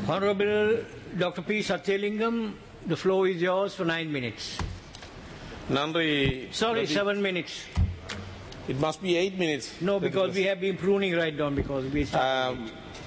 Honorable Dr. P. Satyalingam, the floor is yours for nine minutes. நன்றி Sorry, பிரதி- seven minutes. It must be eight minutes. No, because we have been pruning right down because we ஆம்,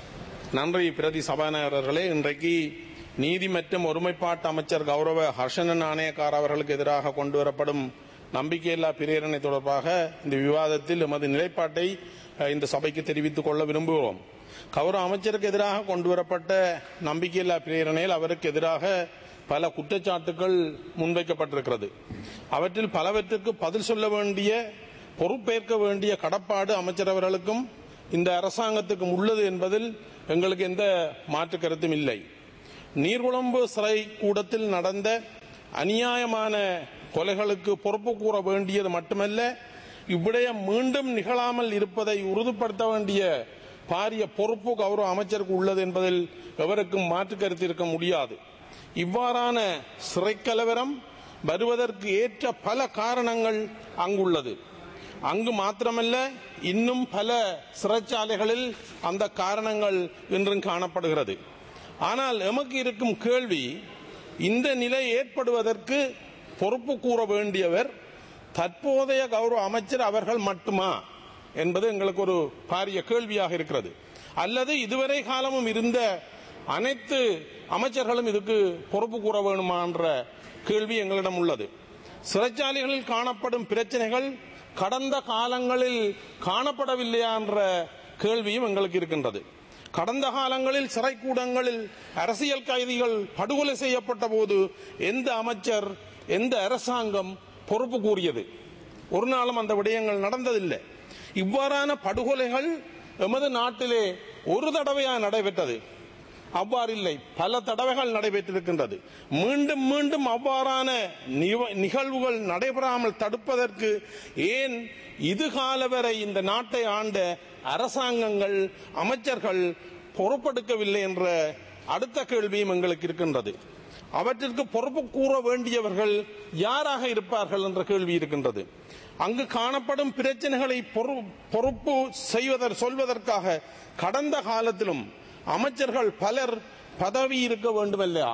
நன்றி பிரதி சபாநாயகர்களே இன்றைக்கு நீதி மற்றும் ஒருமைப்பாட்டு அமைச்சர் கௌரவ ஹர்ஷனன் நாணயக்கார் அவர்களுக்கு எதிராக கொண்டு வரப்படும் நம்பிக்கையில்லா பிரேரணை தொடர்பாக இந்த விவாதத்தில் எமது நிலைப்பாட்டை அஹ், இந்த சபைக்கு தெரிவித்துக் கொள்ள விரும்புகிறோம் கௌரவ அமைச்சருக்கு எதிராக கொண்டு வரப்பட்ட நம்பிக்கையில்லா பிரேரணையில் அவருக்கு எதிராக பல குற்றச்சாட்டுகள் முன்வைக்கப்பட்டிருக்கிறது அவற்றில் பலவற்றுக்கு பதில் சொல்ல வேண்டிய பொறுப்பேற்க வேண்டிய கடப்பாடு அமைச்சர் அவர்களுக்கும் இந்த அரசாங்கத்துக்கும் உள்ளது என்பதில் எங்களுக்கு எந்த மாற்று கருத்தும் இல்லை நீர்குழம்பு சிறை கூடத்தில் நடந்த அநியாயமான கொலைகளுக்கு பொறுப்பு கூற வேண்டியது மட்டுமல்ல இவ்விடயம் மீண்டும் நிகழாமல் இருப்பதை உறுதிப்படுத்த வேண்டிய பாரிய பொறுப்பு கௌரவ அமைச்சருக்கு உள்ளது என்பதில் எவருக்கும் மாற்று கருத்து இருக்க முடியாது இவ்வாறான சிறை கலவரம் வருவதற்கு ஏற்ற பல காரணங்கள் அங்குள்ளது அங்கு மாத்திரமல்ல இன்னும் பல சிறைச்சாலைகளில் அந்த காரணங்கள் இன்றும் காணப்படுகிறது ஆனால் எமக்கு இருக்கும் கேள்வி இந்த நிலை ஏற்படுவதற்கு பொறுப்பு கூற வேண்டியவர் தற்போதைய கௌரவ அமைச்சர் அவர்கள் மட்டுமா என்பது எங்களுக்கு ஒரு பாரிய கேள்வியாக இருக்கிறது அல்லது இதுவரை காலமும் இருந்த அனைத்து அமைச்சர்களும் இதுக்கு பொறுப்பு கூற வேணுமா என்ற கேள்வி எங்களிடம் உள்ளது சிறைச்சாலைகளில் காணப்படும் பிரச்சனைகள் கடந்த காலங்களில் காணப்படவில்லையா என்ற கேள்வியும் எங்களுக்கு இருக்கின்றது கடந்த காலங்களில் சிறைக்கூடங்களில் அரசியல் கைதிகள் படுகொலை செய்யப்பட்ட போது எந்த அமைச்சர் எந்த அரசாங்கம் பொறுப்பு கூறியது ஒரு நாளும் அந்த விடயங்கள் நடந்ததில்லை இவ்வாறான படுகொலைகள் எமது நாட்டிலே ஒரு தடவையா நடைபெற்றது அவ்வாறு இல்லை பல தடவைகள் நடைபெற்றிருக்கின்றது மீண்டும் மீண்டும் அவ்வாறான நிவ- நிகழ்வுகள் நடைபெறாமல் தடுப்பதற்கு ஏன் இதுகால வரை இந்த நாட்டை ஆண்ட அரசாங்கங்கள் அமைச்சர்கள் பொறுப்பெடுக்கவில்லை என்ற அடுத்த கேள்வியும் எங்களுக்கு இருக்கின்றது அவற்றிற்கு பொறுப்பு கூற வேண்டியவர்கள் யாராக இருப்பார்கள் என்ற கேள்வி இருக்கின்றது அங்கு காணப்படும் பிரச்சனைகளை பொறு- பொறுப்பு செய்வதற் சொல்வதற்காக கடந்த காலத்திலும் அமைச்சர்கள் பலர் பதவி இருக்க வேண்டுமல்லையா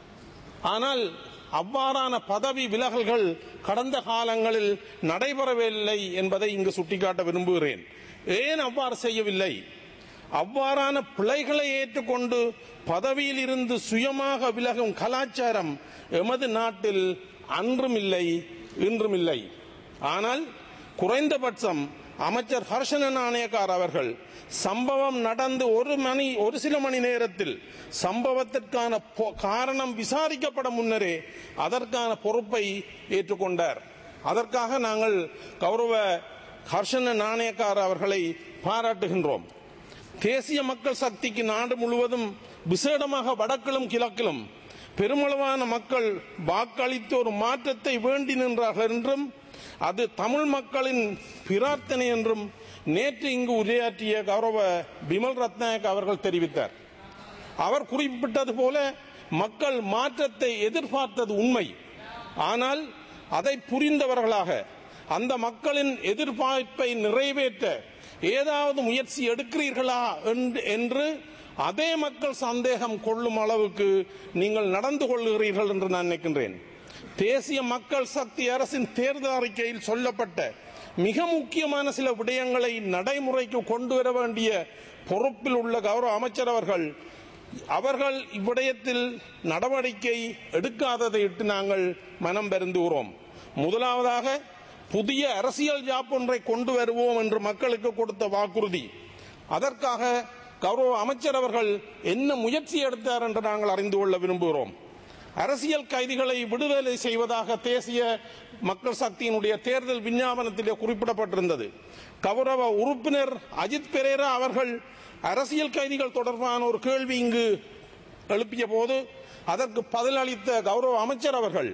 ஆனால் அவ்வாறான பதவி விலகல்கள் கடந்த காலங்களில் நடைபெறவில்லை என்பதை இங்கு சுட்டிக்காட்ட விரும்புகிறேன் ஏன் அவ்வாறு செய்யவில்லை அவ்வாறான பிழைகளை ஏற்றுக்கொண்டு பதவியில் இருந்து சுயமாக விலகும் கலாச்சாரம் எமது நாட்டில் அன்றும் இல்லை இன்றும் இல்லை ஆனால் குறைந்தபட்சம் அமைச்சர் ஹர்ஷன நாணயக்கார் அவர்கள் சம்பவம் நடந்து ஒரு மணி ஒரு சில மணி நேரத்தில் சம்பவத்திற்கான பொ- காரணம் விசாரிக்கப்பட முன்னரே அதற்கான பொறுப்பை ஏற்றுக்கொண்டார் அதற்காக நாங்கள் கௌரவ ஹர்ஷன நாணயக்கார் அவர்களை பாராட்டுகின்றோம் தேசிய மக்கள் சக்திக்கு நாடு முழுவதும் விசேடமாக வடக்கிலும் கிழக்கிலும் பெருமளவான மக்கள் வாக்களித்து ஒரு மாற்றத்தை வேண்டி நின்றார்கள் என்றும் அது தமிழ் மக்களின் பிரார்த்தனை என்றும் நேற்று இங்கு உரையாற்றிய கௌரவ பிமல் ரத்நாயக் அவர்கள் தெரிவித்தார் அவர் குறிப்பிட்டது போல மக்கள் மாற்றத்தை எதிர்பார்த்தது உண்மை ஆனால் அதை புரிந்தவர்களாக அந்த மக்களின் எதிர்பார்ப்பை நிறைவேற்ற ஏதாவது முயற்சி எடுக்கிறீர்களா என்று- என்று அதே மக்கள் சந்தேகம் கொள்ளும் அளவுக்கு நீங்கள் நடந்து கொள்ளுகிறீர்கள் என்று நான் நினைக்கின்றேன் தேசிய மக்கள் சக்தி அரசின் தேர்தல் அறிக்கையில் சொல்லப்பட்ட மிக முக்கியமான சில விடயங்களை நடைமுறைக்கு கொண்டு வர வேண்டிய பொறுப்பில் உள்ள கௌரவ அமைச்சர் அவர்கள் அவர்கள் இவ்விடயத்தில் நடவடிக்கை எடுக்காததை இட்டு நாங்கள் மனம் பெருந்துகிறோம் முதலாவதாக புதிய அரசியல் ஜாப் ஒன்றை கொண்டு வருவோம் என்று மக்களுக்கு கொடுத்த வாக்குறுதி அதற்காக கௌரவ அமைச்சர் அவர்கள் என்ன முயற்சி எடுத்தார் என்று நாங்கள் அறிந்து கொள்ள விரும்புகிறோம் அரசியல் கைதிகளை விடுதலை செய்வதாக தேசிய மக்கள் சக்தியினுடைய தேர்தல் விஞ்ஞாபனத்திலே குறிப்பிடப்பட்டிருந்தது கௌரவ உறுப்பினர் அஜித் பெரேரா அவர்கள் அரசியல் கைதிகள் தொடர்பான ஒரு கேள்வி இங்கு எழுப்பிய போது அதற்கு பதிலளித்த கௌரவ அமைச்சர் அவர்கள்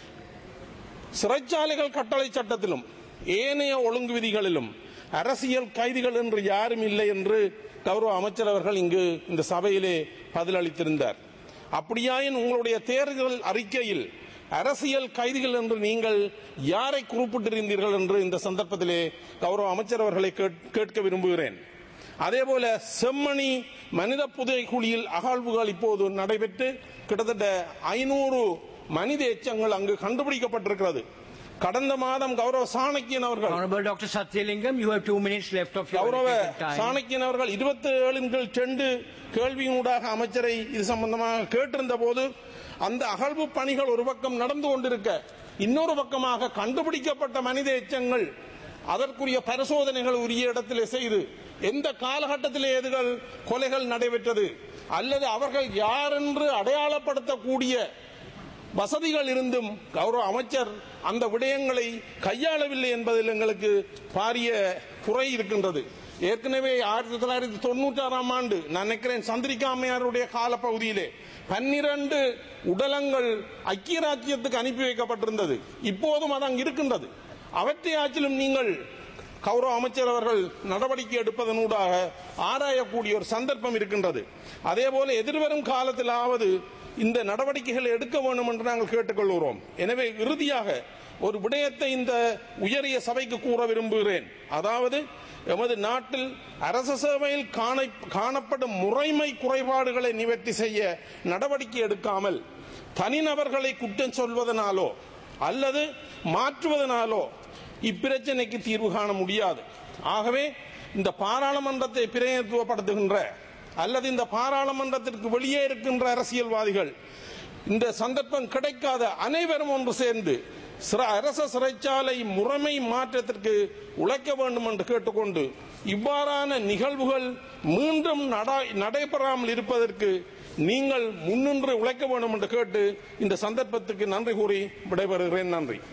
சிறைச்சாலைகள் கட்டளை சட்டத்திலும் ஏனைய ஒழுங்கு விதிகளிலும் அரசியல் கைதிகள் என்று யாரும் இல்லை என்று கௌரவ அமைச்சர் அவர்கள் இங்கு இந்த சபையிலே பதிலளித்திருந்தார் அப்படியாயின் உங்களுடைய தேர்தல் அறிக்கையில் அரசியல் கைதிகள் என்று நீங்கள் யாரை குறிப்பிட்டிருந்தீர்கள் என்று இந்த சந்தர்ப்பத்திலே கௌரவ அமைச்சர் அவர்களை கேட்- கேட்க விரும்புகிறேன் அதேபோல செம்மணி மனித புதைக்குழியில் அகழ்வுகள் இப்போது நடைபெற்று கிட்டத்தட்ட ஐநூறு மனித எச்சங்கள் அங்கு கண்டுபிடிக்கப்பட்டிருக்கிறது கடந்த மாதம் கௌரவ சாணக்கியன் அவர்கள் Honorable Dr. Satyalingam, you have two minutes left of your கௌரவ allocated time. சாணக்கியன் அவர்கள் இருபத்தி ஏழின் கீழ் சென்று கேள்வியினூடாக அமைச்சரை இது சம்பந்தமாக கேட்டிருந்த போது அந்த அகழ்வு பணிகள் ஒரு பக்கம் நடந்து கொண்டிருக்க இன்னொரு பக்கமாக கண்டுபிடிக்கப்பட்ட மனித எச்சங்கள் அதற்குரிய பரிசோதனைகள் உரிய இடத்திலே செய்து எந்த காலகட்டத்திலே எதுகள் கொலைகள் நடைபெற்றது அல்லது அவர்கள் யார் என்று அடையாளப்படுத்தக்கூடிய வசதிகள் இருந்தும் கௌரவ அமைச்சர் அந்த விடயங்களை கையாளவில்லை என்பதில் எங்களுக்கு பாரிய குறை இருக்கின்றது ஏற்கனவே ஆயிரத்தி தொள்ளாயிரத்தி தொண்ணூற்றி ஆறாம் ஆண்டு நான் நினைக்கிறேன் சந்திரிகா அம்மையாருடைய காலப்பகுதியிலே பன்னிரண்டு உடலங்கள் ஐக்கிய ராஜ்யத்துக்கு அனுப்பி வைக்கப்பட்டிருந்தது இப்போதும் அது அங்கு இருக்கின்றது அவற்றை ஆற்றிலும் நீங்கள் கௌரவ அமைச்சர் அவர்கள் நடவடிக்கை எடுப்பதனூடாக ஆராயக்கூடிய ஒரு சந்தர்ப்பம் இருக்கின்றது அதே போல எதிர்வரும் காலத்திலாவது இந்த நடவடிக்கைகளை எடுக்க வேண்டும் என்று நாங்கள் கேட்டுக்கொள்கிறோம் எனவே இறுதியாக ஒரு விடயத்தை இந்த உயரிய சபைக்கு கூற விரும்புகிறேன் அதாவது எமது நாட்டில் அரச சேவையில் காண- காணப்படும் முறைமை குறைபாடுகளை நிவர்த்தி செய்ய நடவடிக்கை எடுக்காமல் தனிநபர்களை குற்றம் சொல்வதனாலோ அல்லது மாற்றுவதனாலோ இப்பிரச்சனைக்கு தீர்வு காண முடியாது ஆகவே இந்த பாராளுமன்றத்தை பிரதிநிதித்துவப்படுத்துகின்ற அல்லது இந்த பாராளுமன்றத்திற்கு வெளியே இருக்கின்ற அரசியல்வாதிகள் இந்த சந்தர்ப்பம் கிடைக்காத அனைவரும் ஒன்று சேர்ந்து சிற- அரச சிறைச்சாலை முறைமை மாற்றத்திற்கு உழைக்க வேண்டும் என்று கேட்டுக்கொண்டு இவ்வாறான நிகழ்வுகள் மீண்டும் நட- நடைபெறாமல் இருப்பதற்கு நீங்கள் முன்னின்று உழைக்க வேண்டும் என்று கேட்டு இந்த சந்தர்ப்பத்துக்கு நன்றி கூறி விடைபெறுகிறேன் நன்றி